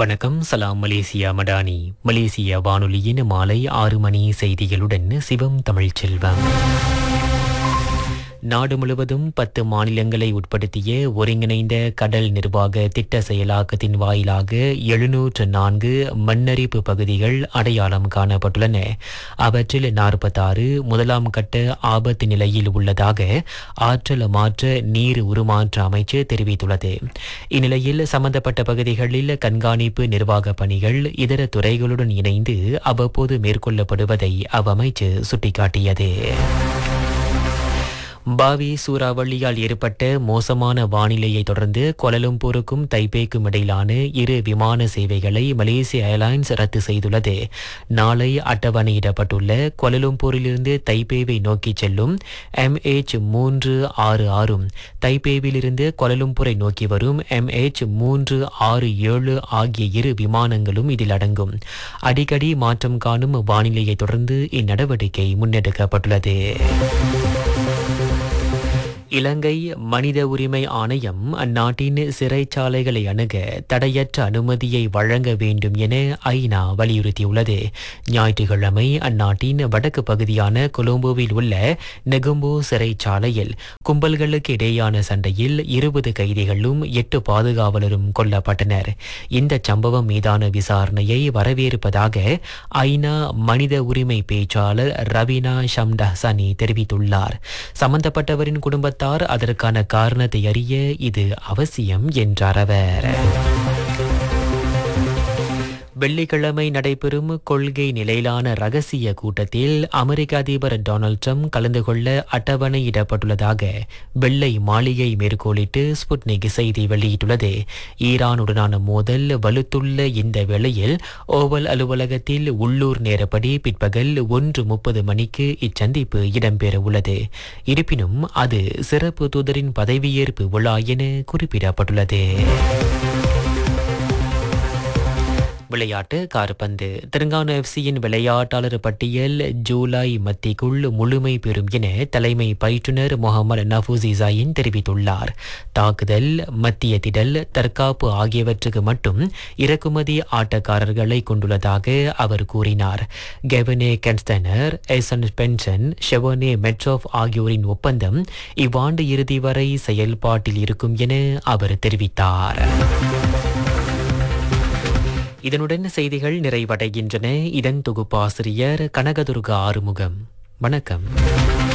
வணக்கம் சலாம் மலேசியா மடானி மலேசிய வானொலியின் மாலை ஆறு மணி செய்திகளுடன் சிவம் தமிழ்ச்செல்வம் நாடு முழுவதும் பத்து மாநிலங்களை உட்படுத்திய ஒருங்கிணைந்த கடல் நிர்வாக திட்ட செயலாக்கத்தின் வாயிலாக எழுநூற்று நான்கு மண்ணரிப்பு பகுதிகள் அடையாளம் காணப்பட்டுள்ளன அவற்றில் நாற்பத்தாறு முதலாம் கட்ட ஆபத்து நிலையில் உள்ளதாக ஆற்றல் மாற்ற நீர் உருமாற்ற அமைச்சு தெரிவித்துள்ளது இந்நிலையில் சம்பந்தப்பட்ட பகுதிகளில் கண்காணிப்பு நிர்வாக பணிகள் இதர துறைகளுடன் இணைந்து அவ்வப்போது மேற்கொள்ளப்படுவதை அவ்வமைச்சு சுட்டிக்காட்டியது பாவி சூறாவளியால் ஏற்பட்ட மோசமான வானிலையை தொடர்ந்து கொலலும்பூருக்கும் தைப்பேக்கும் இடையிலான இரு விமான சேவைகளை மலேசிய ஏர்லைன்ஸ் ரத்து செய்துள்ளது நாளை அட்டவணையிடப்பட்டுள்ள கொலலும்பூரிலிருந்து தைப்பேவை நோக்கி செல்லும் எம்ஏச் மூன்று ஆறு ஆறும் தைப்பேவிலிருந்து கொலலும்பூரை நோக்கி வரும் எம்ஏச் மூன்று ஆறு ஏழு ஆகிய இரு விமானங்களும் இதில் அடங்கும் அடிக்கடி மாற்றம் காணும் வானிலையை தொடர்ந்து இந்நடவடிக்கை முன்னெடுக்கப்பட்டுள்ளது இலங்கை மனித உரிமை ஆணையம் அந்நாட்டின் சிறைச்சாலைகளை அணுக தடையற்ற அனுமதியை வழங்க வேண்டும் என ஐநா வலியுறுத்தியுள்ளது ஞாயிற்றுக்கிழமை அந்நாட்டின் வடக்கு பகுதியான கொலம்போவில் உள்ள நெகும்போ சிறைச்சாலையில் கும்பல்களுக்கு இடையான சண்டையில் இருபது கைதிகளும் எட்டு பாதுகாவலரும் கொல்லப்பட்டனர் இந்த சம்பவம் மீதான விசாரணையை வரவேற்பதாக ஐநா மனித உரிமை பேச்சாளர் ரவீனா ஷம்டஹ்சனி தெரிவித்துள்ளார் சம்பந்தப்பட்டவரின் குடும்பத்தார் அதற்கான காரணத்தை அறிய இது அவசியம் என்றார் அவர் வெள்ளிக்கிழமை நடைபெறும் கொள்கை நிலையிலான ரகசிய கூட்டத்தில் அமெரிக்க அதிபர் டொனால்ட் ட்ரம்ப் கலந்து கொள்ள அட்டவணையிடப்பட்டுள்ளதாக வெள்ளை மாளிகை மேற்கோளிட்டு ஸ்புட்னிக் செய்தி வெளியிட்டுள்ளது ஈரானுடனான மோதல் வலுத்துள்ள இந்த வேளையில் ஓவல் அலுவலகத்தில் உள்ளூர் நேரப்படி பிற்பகல் ஒன்று முப்பது மணிக்கு இச்சந்திப்பு இடம்பெற உள்ளது இருப்பினும் அது சிறப்பு தூதரின் பதவியேற்பு விழா என குறிப்பிடப்பட்டுள்ளது விளையாட்டு கார்பந்து தெலுங்கானா எஃப்சியின் விளையாட்டாளர் பட்டியல் ஜூலை மத்திக்குள் முழுமை பெறும் என தலைமை பயிற்றுனர் முகமது நஃபூசி ஜாயின் தெரிவித்துள்ளார் தாக்குதல் மத்திய திடல் தற்காப்பு ஆகியவற்றுக்கு மட்டும் இறக்குமதி ஆட்டக்காரர்களை கொண்டுள்ளதாக அவர் கூறினார் கெவனே கென்ஸ்டனர் எசன் பென்சன் ஷெவனே மெட்ரோஃப் ஆகியோரின் ஒப்பந்தம் இவ்வாண்டு இறுதி வரை செயல்பாட்டில் இருக்கும் என அவர் தெரிவித்தார் இதனுடன் செய்திகள் நிறைவடைகின்றன இதன் தொகுப்பாசிரியர் கனகதுர்கா ஆறுமுகம் வணக்கம்